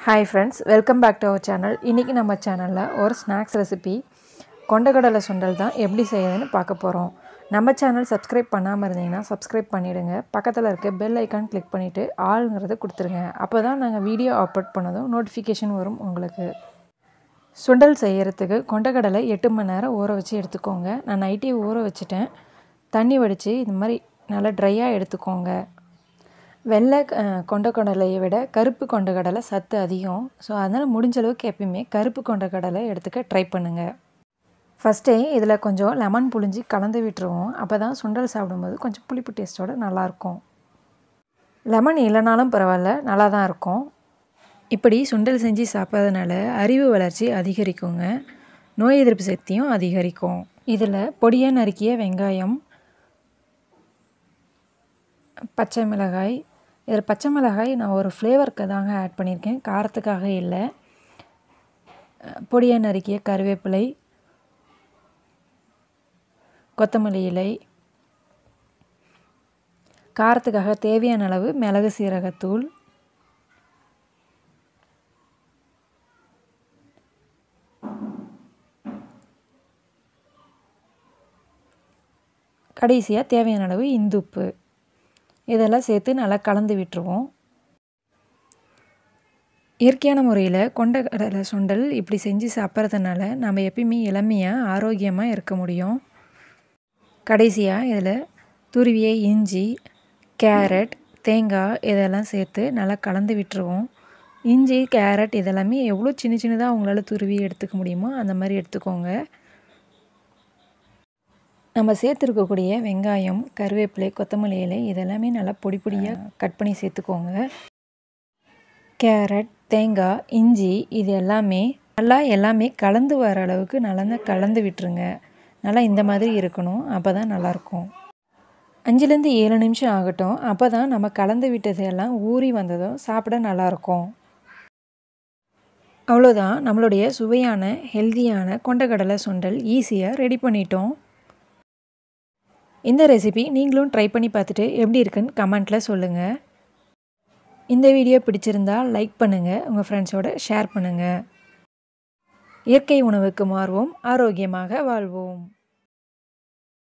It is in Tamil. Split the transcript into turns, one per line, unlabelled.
hi friends welcome back to our channel இன்றைக்கி நம்ம சேனலில் ஒரு ஸ்நாக்ஸ் ரெசிபி கொண்டக்கடலை சுண்டல் தான் எப்படி செய்யுதுன்னு பார்க்க போகிறோம் நம்ம சேனல் சப்ஸ்கிரைப் பண்ணாமல் இருந்தீங்கன்னா சப்ஸ்கிரைப் பண்ணிவிடுங்க பக்கத்தில் இருக்க பெல் ஐக்கான் கிளிக் பண்ணிவிட்டு ஆளுங்கிறத கொடுத்துருங்க அப்போ தான் நாங்கள் வீடியோ அப்லோட் பண்ணதும் நோட்டிஃபிகேஷன் வரும் உங்களுக்கு சுண்டல் செய்கிறதுக்கு கொண்டக்கடலை எட்டு மணி நேரம் ஊற வச்சு எடுத்துக்கோங்க நான் நைட்டே ஊற வச்சுட்டேன் தண்ணி வடித்து இந்த மாதிரி நல்லா ட்ரையாக எடுத்துக்கோங்க வெள்ளை அஹ், கொண்டக்கடலையை விட கருப்பு கொண்டக்கடலை சத்து அதிகம் ஸோ அதனால் முடிஞ்ச அளவுக்கு எப்பயுமே கருப்பு கொண்டக்கடலை எடுத்துக்க ட்ரை பண்ணுங்கள் ஃபஸ்ட்டே இதில் கொஞ்சம் லெமன் புழிஞ்சி கலந்து விட்டுருவோம் அப்போ தான் சுண்டல் சாப்பிடும்போது கொஞ்சம் புளிப்பு டேஸ்ட்டோட நல்லாயிருக்கும் லெமன் இல்லைனாலும் பரவாயில்ல நல்லா தான் இருக்கும் இப்படி சுண்டல் செஞ்சு சாப்பிட்றதுனால அறிவு வளர்ச்சி அதிகரிக்குங்க நோய் எதிர்ப்பு சக்தியும் அதிகரிக்கும் இதில் பொடியாக நறுக்கிய வெங்காயம் பச்சை மிளகாய் இதில் பச்சை மிளகாய் நான் ஒரு ஃப்ளேவருக்கு தாங்க ஆட் பண்ணியிருக்கேன் காரத்துக்காக இல்லை பொடியாக நறுக்கிய கருவேப்பிலை கொத்தமல்லி இலை காரத்துக்காக தேவையான அளவு மிளகு சீரகத்தூள் கடைசியாக தேவையான அளவு இந்துப்பு இதெல்லாம் சேர்த்து நல்லா கலந்து விட்டுருவோம் இயற்கையான முறையில் கொண்டக்கடலை சுண்டல் இப்படி செஞ்சு சாப்பிட்றதுனால நம்ம எப்பயுமே இளமையாக ஆரோக்கியமாக இருக்க முடியும் கடைசியாக இதில் துருவிய இஞ்சி கேரட் தேங்காய் இதெல்லாம் சேர்த்து நல்லா கலந்து விட்டுருவோம் இஞ்சி கேரட் இதெல்லாமே எவ்வளோ சின்ன சின்னதாக உங்களால் துருவி எடுத்துக்க முடியுமோ அந்த மாதிரி எடுத்துக்கோங்க நம்ம சேர்த்துருக்கக்கூடிய வெங்காயம் கருவேப்பிலை கொத்தமல்லி இலை இதெல்லாமே நல்லா பொடி பொடியாக கட் பண்ணி சேர்த்துக்கோங்க கேரட் தேங்காய் இஞ்சி இது எல்லாமே நல்லா எல்லாமே கலந்து வர அளவுக்கு நல்லா கலந்து விட்டுருங்க நல்லா இந்த மாதிரி இருக்கணும் அப்போ தான் நல்லாயிருக்கும் அஞ்சுலேருந்து ஏழு நிமிஷம் ஆகட்டும் அப்போ தான் நம்ம கலந்து விட்டதெல்லாம் ஊறி வந்ததும் சாப்பிட நல்லாயிருக்கும் அவ்வளோதான் நம்மளுடைய சுவையான ஹெல்தியான கொண்டக்கடலை சுண்டல் ஈஸியாக ரெடி பண்ணிட்டோம் இந்த ரெசிபி நீங்களும் ட்ரை பண்ணி பார்த்துட்டு எப்படி இருக்குன்னு கமெண்ட்டில் சொல்லுங்கள் இந்த வீடியோ பிடிச்சிருந்தா லைக் பண்ணுங்கள் உங்கள் ஃப்ரெண்ட்ஸோட ஷேர் பண்ணுங்கள் இயற்கை உணவுக்கு மாறுவோம் ஆரோக்கியமாக வாழ்வோம்